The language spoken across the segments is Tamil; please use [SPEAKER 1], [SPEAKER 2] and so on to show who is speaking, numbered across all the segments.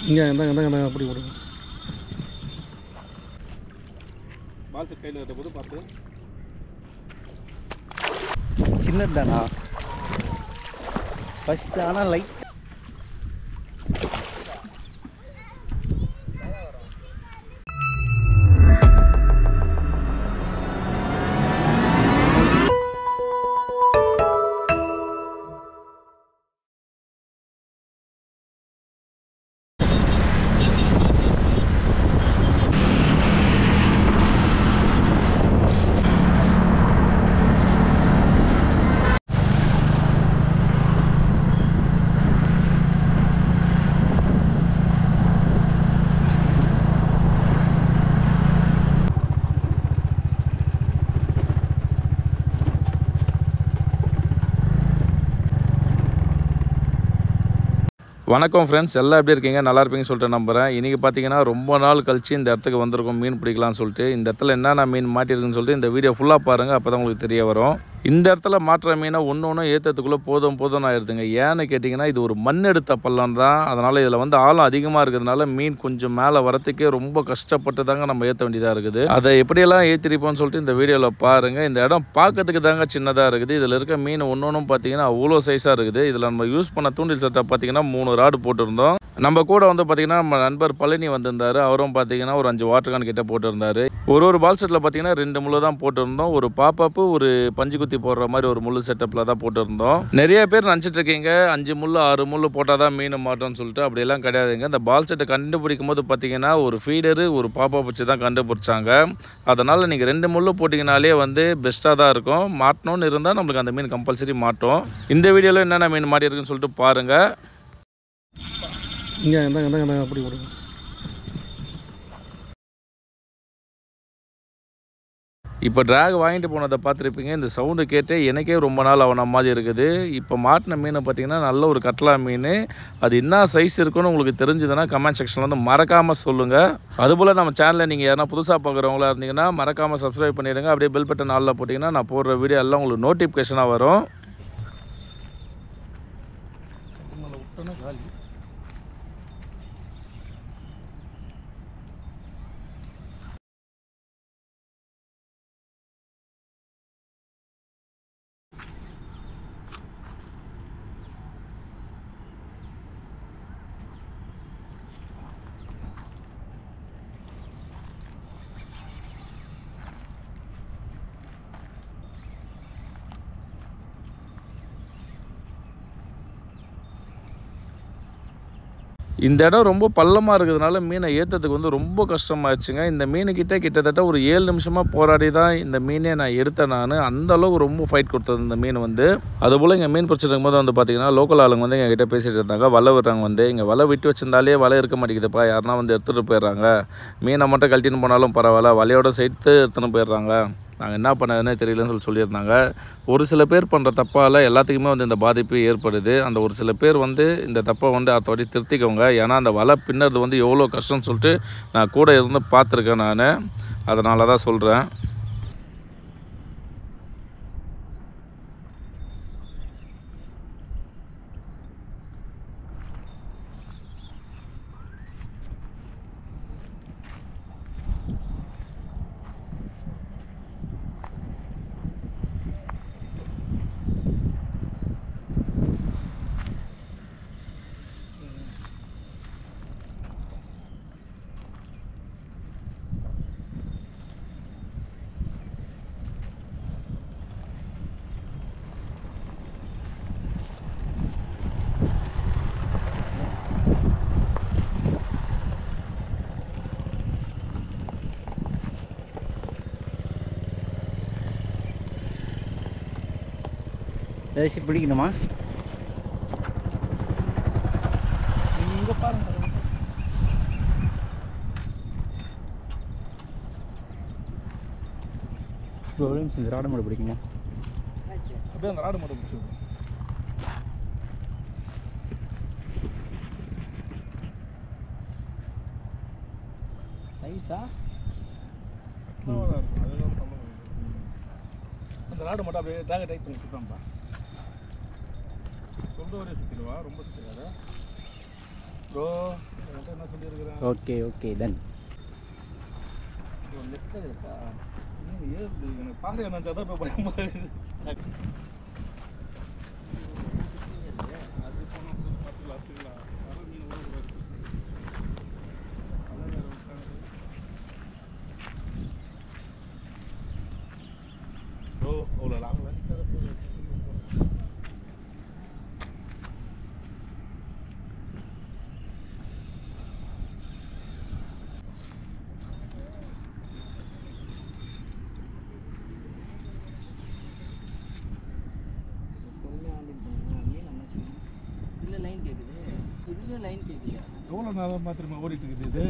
[SPEAKER 1] இங்கே இந்தாங்க இந்தாங்க இந்தாங்க அப்படி கொடுங்க பால் செட் கையில் இருக்க போது பார்த்து
[SPEAKER 2] சின்னது தானா ஃபஸ்ட்டு ஆனால் லைட்
[SPEAKER 3] வணக்கம் ஃப்ரெண்ட்ஸ் எல்லாம் எப்படி இருக்கீங்க நல்லா இருப்பீங்கன்னு சொல்லிட்டு நம்புறேன் இன்றைக்கி பார்த்தீங்கன்னா ரொம்ப நாள் கழிச்சு இந்த இடத்துக்கு வந்திருக்கோம் மீன் பிடிக்கலாம்னு சொல்லிட்டு இந்த இடத்துல என்னென்ன மீன் மாட்டியிருக்குன்னு சொல்லிட்டு இந்த வீடியோ ஃபுல்லாக பாருங்கள் அப்போ தான் உங்களுக்கு தெரிய வரும் இந்த இடத்துல மாட்டுற மீனை ஒன்று ஒன்று ஏற்றத்துக்குள்ளே போதும் போதும் ஆயிடுதுங்க ஏன்னு கேட்டிங்கன்னா இது ஒரு மண் எடுத்த பள்ளம் தான் அதனால் இதில் வந்து ஆழம் அதிகமாக இருக்கிறதுனால மீன் கொஞ்சம் மேலே வரத்துக்கே ரொம்ப கஷ்டப்பட்டு தாங்க நம்ம ஏற்ற வேண்டியதாக இருக்குது அதை எப்படியெல்லாம் ஏற்றிருப்போம்னு சொல்லிட்டு இந்த வீடியோவில் பாருங்கள் இந்த இடம் பார்க்கறதுக்கு தாங்க சின்னதாக இருக்குது இதில் இருக்க மீன் ஒன்று ஒன்றும் பார்த்தீங்கன்னா அவ்வளோ சைஸாக இருக்குது இதில் நம்ம யூஸ் பண்ண தூண்டில் செட்டப் பார்த்தீங்கன்னா மூணு ராடு போட்டிருந்தோம் நம்ம கூட வந்து பார்த்தீங்கன்னா நம்ம நண்பர் பழனி வந்திருந்தாரு அவரும் பார்த்தீங்கன்னா ஒரு அஞ்சு வாட்டர் கேன் கிட்ட போட்டிருந்தாரு ஒரு ஒரு பால் செட்டில் பார்த்தீங்கன்னா ரெண்டு முள்ளு தான் போட்டிருந்தோம் ஒரு பாப்பாப்பு ஒரு பஞ்சு குத்தி போடுற மாதிரி ஒரு முள்ளு செட்டப்பில் தான் போட்டிருந்தோம் நிறைய பேர் நினச்சிட்டு இருக்கீங்க அஞ்சு முள்ளு ஆறு முள்ளு போட்டால் தான் மீன் மாட்டோம்னு சொல்லிட்டு அப்படியெல்லாம் கிடையாதுங்க இந்த பால் செட்டை கண்டுபிடிக்கும் போது பார்த்தீங்கன்னா ஒரு ஃபீடரு ஒரு பாப்பா வச்சு தான் கண்டுபிடிச்சாங்க அதனால் நீங்கள் ரெண்டு முள்ளு போட்டிங்கனாலே வந்து பெஸ்ட்டாக தான் இருக்கும் மாட்டணும்னு இருந்தால் நம்மளுக்கு அந்த மீன் கம்பல்சரி மாட்டோம் இந்த வீடியோவில் என்னென்ன மீன் மாட்டியிருக்குன்னு சொல்லிட்டு பாருங்கள்
[SPEAKER 1] இங்கே இந்தாங்க இந்தாங்க இந்தாங்க அப்படி கொடுங்க
[SPEAKER 3] இப்போ ட்ராக் வாங்கிட்டு போனதை பார்த்துருப்பீங்க இந்த சவுண்டு கேட்டு எனக்கே ரொம்ப நாள் ஆன மாதிரி இருக்குது இப்போ மாட்டின மீனை பார்த்தீங்கன்னா நல்ல ஒரு கட்லா மீன் அது என்ன சைஸ் இருக்குன்னு உங்களுக்கு தெரிஞ்சதுன்னா கமெண்ட் செக்ஷனில் வந்து மறக்காமல் சொல்லுங்கள் அதுபோல் நம்ம சேனலில் நீங்கள் யாரா புதுசாக பார்க்குறவங்களா இருந்தீங்கன்னா மறக்காமல் சப்ஸ்கிரைப் பண்ணிடுங்க அப்படியே பெல் பட்டன் நாளில் போட்டிங்கன்னா நான் போடுற வீடியோ எல்லாம் உங்களுக்கு நோட்டிஃபிகேஷனாக வரும்
[SPEAKER 1] மேலே விட்டோன்னா காலி
[SPEAKER 3] இந்த இடம் ரொம்ப பள்ளமாக இருக்கிறதுனால மீனை ஏற்றத்துக்கு வந்து ரொம்ப கஷ்டமாயிடுச்சுங்க இந்த மீனுக்கிட்ட கிட்டத்தட்ட ஒரு ஏழு நிமிஷமாக போராடி தான் இந்த மீனே நான் எடுத்தேன் நான் அந்த அளவுக்கு ரொம்ப ஃபைட் கொடுத்தது இந்த மீன் வந்து அதுபோல் இங்கே மீன் பிடிச்சிட்டு இருக்கும்போது வந்து பார்த்தீங்கன்னா லோக்கல் ஆளுங்க வந்து எங்கள் கிட்ட பேசிகிட்டு இருந்தாங்க வலை விடுறாங்க வந்து இங்கே வலை விட்டு வச்சிருந்தாலே வலை இருக்க மாட்டேங்குதுப்பா யாருன்னா வந்து எடுத்துகிட்டு போயிடுறாங்க மீனை மட்டும் கழட்டின்னு போனாலும் பரவாயில்ல வலையோட சேர்த்து எடுத்துன்னு போயிடுறாங்க நாங்கள் என்ன பண்ணதுன்னே தெரியலன்னு சொல்லி சொல்லியிருந்தாங்க ஒரு சில பேர் பண்ணுற தப்பால் எல்லாத்துக்குமே வந்து இந்த பாதிப்பு ஏற்படுது அந்த ஒரு சில பேர் வந்து இந்த தப்பை வந்து அடுத்த வாட்டி திருத்திக்கோங்க ஏன்னா அந்த வலை பின்னுறது வந்து எவ்வளோ கஷ்டம்னு சொல்லிட்டு நான் கூட இருந்து பார்த்துருக்கேன் நான் அதனால தான் சொல்கிறேன்
[SPEAKER 2] ஏதாச்சும் பிடிக்கணுமா
[SPEAKER 1] இங்கே பாருங்க
[SPEAKER 2] ஒரு நிமிஷம் இந்த ராடை மட்டும் பிடிக்குங்க
[SPEAKER 1] அப்படியே அந்த ராடு மட்டும் பிடிச்சி விடுங்க.
[SPEAKER 2] சைஸா
[SPEAKER 1] பக்காவா தான் இருக்கும். அதுதான் சம்பந்தம் இல்லை. அந்த ராடு மட்டும் அப்படியே ட்ராகை டைட் பண்ணி சுத்தாம்பா சொல்ற வரையும் சுற்றிடுவா ரொம்ப சுற்றிடாத ப்ரோ என்கிட்ட என்ன சொல்லியிருக்கிறேன்
[SPEAKER 2] ஓகே ஓகே டன்
[SPEAKER 1] லெஃப்ட்டில் இருக்கா நீ ஏறுது எனக்கு பாருங்க நான் தான் இப்போ பயமா இருக்குது அது போனால் பார்த்துக்கலாம் பார்த்துக்கலாம் வர மீன் ஓடக்கூடாது அதான் வேறு உட்காந்து ஓ அவ்வளோ லாங்கில்
[SPEAKER 2] இல்லை லைன் கேட்குது இதுல லைன் கேட்குது
[SPEAKER 1] எவ்வளோ நேரம் மாத்திரமா ஓடிட்டு இருக்குது இது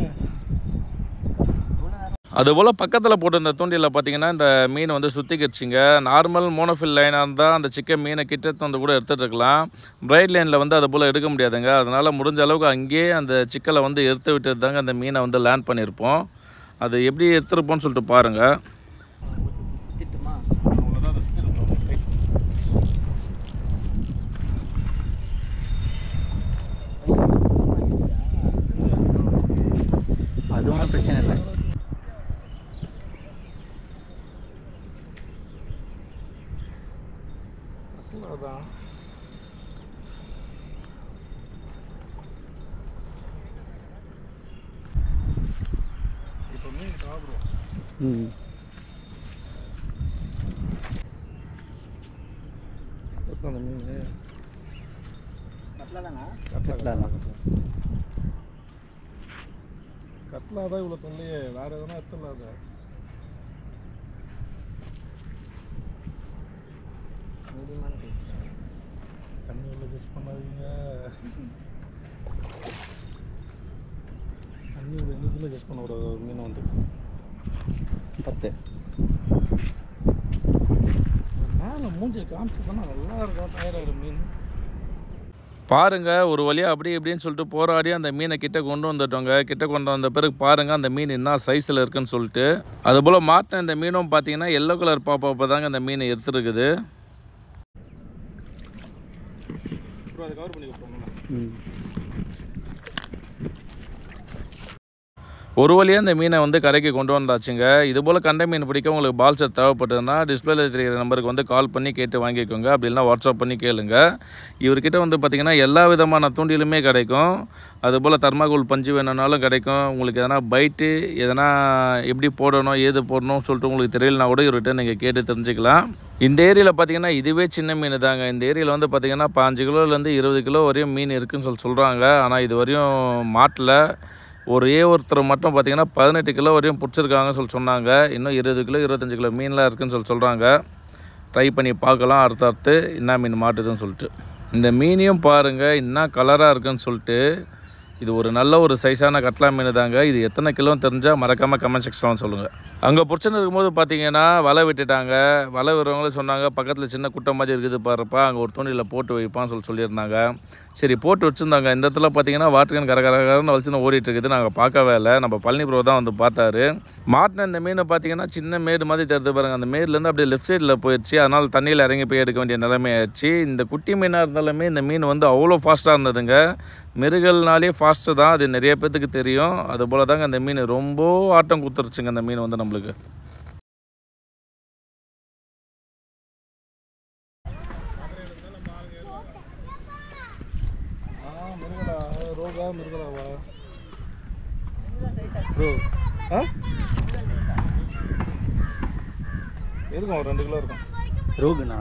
[SPEAKER 3] அதுபோல் பக்கத்தில் போட்டிருந்த தூண்டியில் பார்த்தீங்கன்னா இந்த மீன் வந்து சுற்றிக்கிடுச்சிங்க நார்மல் மோனோஃபில் லைனாக இருந்தால் அந்த சிக்கன் மீனை கிட்ட வந்து கூட எடுத்துகிட்டு இருக்கலாம் பிரைட் லைனில் வந்து அது போல் எடுக்க முடியாதுங்க அதனால் முடிஞ்ச அளவுக்கு அங்கேயே அந்த சிக்கலை வந்து எடுத்து விட்டுட்டு தாங்க அந்த மீனை வந்து லேண்ட் பண்ணியிருப்போம் அது எப்படி எடுத்துருப்போம்னு சொல்லிட்டு பாருங்கள்
[SPEAKER 2] திட்டுமா
[SPEAKER 1] அவ்வளோதான் அதை சுற்றிருக்கோம் ரைட்
[SPEAKER 2] அது ஒன்றும் பிரச்சனை இல்லை
[SPEAKER 1] அதான் இப்போ மீன் சாப்பிடுவோம்
[SPEAKER 2] ம்
[SPEAKER 1] அந்த மீன்
[SPEAKER 2] கட்லா தானா
[SPEAKER 1] கட்லா
[SPEAKER 2] கட்லா தான்.
[SPEAKER 1] கட்லா தான் இவ்வளோ தொல்லையே வேற எதனா எடுத்துடலாம் அதை
[SPEAKER 2] மீடியமான சைஸ்
[SPEAKER 1] தண்ணி உள்ள ஜஸ்ட் பண்ணாதீங்க தண்ணி உள்ள எந்த இதில் ஜஸ்ட் பண்ணக்கூடாது ஒரு மீன் வந்து
[SPEAKER 2] பத்து
[SPEAKER 1] மேலே மூஞ்சியை காமிச்சு பண்ணால் நல்லா இருக்கும் தயாராகிடும் மீன்
[SPEAKER 3] பாருங்க ஒரு வழியாக அப்படி இப்படின்னு சொல்லிட்டு போராடி அந்த மீனை கிட்ட கொண்டு வந்துட்டோங்க கிட்ட கொண்டு வந்த பிறகு பாருங்க அந்த மீன் என்ன சைஸில் இருக்குன்னு சொல்லிட்டு அதுபோல் மாட்டின இந்த மீனும் பார்த்தீங்கன்னா எல்லோ கலர் பாப்பாப்போ தாங்க அந்த மீன் எடுத்துருக்குது
[SPEAKER 1] அப்புறம் அதை கவர் பண்ணி கொடுப்போம்
[SPEAKER 2] ம்
[SPEAKER 3] ஒரு வழியாக இந்த மீனை வந்து கரைக்கு கொண்டு வந்தாச்சுங்க இது போல் கண்டை மீன் பிடிக்க உங்களுக்கு பால் செட் தேவைப்பட்டதுன்னா டிஸ்பிளேல தெரிகிற நம்பருக்கு வந்து கால் பண்ணி கேட்டு வாங்கிக்கோங்க அப்படி இல்லைனா வாட்ஸ்அப் பண்ணி கேளுங்க இவர்கிட்ட வந்து பார்த்திங்கன்னா எல்லா விதமான தூண்டிலுமே கிடைக்கும் அதுபோல் தர்மாகோல் பஞ்சு வேணும்னாலும் கிடைக்கும் உங்களுக்கு எதனா பைட்டு எதனா எப்படி போடணும் ஏது போடணும் சொல்லிட்டு உங்களுக்கு தெரியலனா கூட இவர்கிட்ட நீங்கள் கேட்டு தெரிஞ்சுக்கலாம் இந்த ஏரியாவில் பார்த்தீங்கன்னா இதுவே சின்ன மீன் தாங்க இந்த ஏரியாவில் வந்து பார்த்தீங்கன்னா பாஞ்சு கிலோலேருந்து இருபது கிலோ வரையும் மீன் இருக்குன்னு சொல்லி சொல்கிறாங்க ஆனால் இது வரையும் மாட்டில் ஒரே ஒருத்தர் மட்டும் பார்த்தீங்கன்னா பதினெட்டு கிலோ வரையும் பிடிச்சிருக்காங்கன்னு சொல்லி சொன்னாங்க இன்னும் இருபது கிலோ இருபத்தஞ்சு கிலோ மீன்லாம் இருக்குன்னு சொல்லி சொல்கிறாங்க ட்ரை பண்ணி பார்க்கலாம் அடுத்து அடுத்து என்ன மீன் மாட்டுதுன்னு சொல்லிட்டு இந்த மீனையும் பாருங்கள் என்ன கலராக இருக்குன்னு சொல்லிட்டு இது ஒரு நல்ல ஒரு சைஸான கட்லா மீன் தாங்க இது எத்தனை கிலோன்னு தெரிஞ்சால் மறக்காமல் கமெண்ட் செக்ஷனில் சொல்லுங்கள் அங்கே பிரச்சனை இருக்கும்போது பார்த்தீங்கன்னா வலை விட்டுட்டாங்க வலை விடுறவங்களும் சொன்னாங்க பக்கத்தில் சின்ன குட்டை மாதிரி இருக்குது பாருப்பா அங்கே ஒரு தூண்டியில் போட்டு வைப்பான்னு சொல்லி சொல்லியிருந்தாங்க சரி போட்டு வச்சுருந்தாங்க இந்த இடத்துல பார்த்தீங்கன்னா வாட்டர்கன் கர கர கரன்னு வலிச்சுன்னு ஓடிட்டு இருக்குது நாங்கள் பார்க்கவே இல்லை நம்ம பழனி ப்ரோ தான் வந்து பார்த்தாரு மாட்டின இந்த மீன் பார்த்தீங்கன்னா சின்ன மேடு மாதிரி தெரிஞ்சு பாருங்க அந்த மேட்லேருந்து அப்படியே லெஃப்ட் சைடில் போயிடுச்சு அதனால் தண்ணியில் இறங்கி போய் எடுக்க வேண்டிய நிலைமை ஆயிடுச்சு இந்த குட்டி மீனாக இருந்தாலுமே இந்த மீன் வந்து அவ்வளோ ஃபாஸ்ட்டாக இருந்ததுங்க மிருகல்னாலே ஃபாஸ்ட்டு தான் அது நிறைய பேர்த்துக்கு தெரியும் அதுபோல் தாங்க அந்த மீன் ரொம்ப ஆட்டம் குத்துருச்சுங்க அந்த மீன் வந்து நம்மளுக்கு
[SPEAKER 1] ஆ மிருகலா ரோகா மிருகலாவா ப்ரோ ஆ இருக்கும் ஒரு ரெண்டு கிலோ இருக்கும்
[SPEAKER 2] ரோகுண்ணா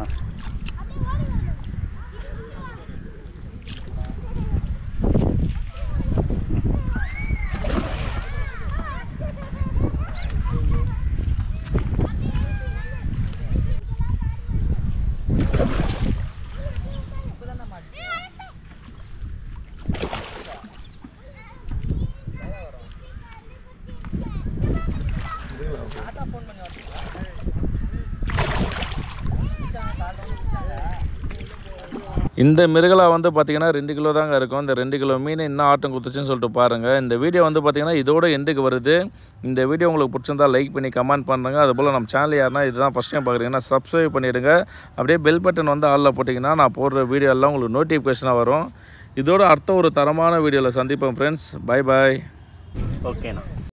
[SPEAKER 3] இந்த மிருகலா வந்து பார்த்தீங்கன்னா ரெண்டு கிலோ தாங்க இருக்கும் இந்த ரெண்டு கிலோ மீன் என்ன ஆட்டம் குத்துச்சுன்னு சொல்லிட்டு பாருங்கள் இந்த வீடியோ வந்து பார்த்தீங்கன்னா இதோட எண்டுக்கு வருது இந்த வீடியோ உங்களுக்கு பிடிச்சிருந்தா லைக் பண்ணி கமெண்ட் பண்ணுங்க அதுபோல் நம்ம சேனல் யாருன்னா இதுதான் ஃபஸ்ட் டைம் பார்க்குறீங்கன்னா சப்ஸ்கிரைப் பண்ணிவிடுங்க அப்படியே பெல் பட்டன் வந்து ஆளில் போட்டிங்கன்னா நான் போடுற வீடியோ எல்லாம் உங்களுக்கு நோட்டிஃபிகேஷனாக வரும் இதோட அடுத்த ஒரு தரமான வீடியோவில் சந்திப்போம் ஃப்ரெண்ட்ஸ் பை பாய்
[SPEAKER 2] ஓகேண்ணா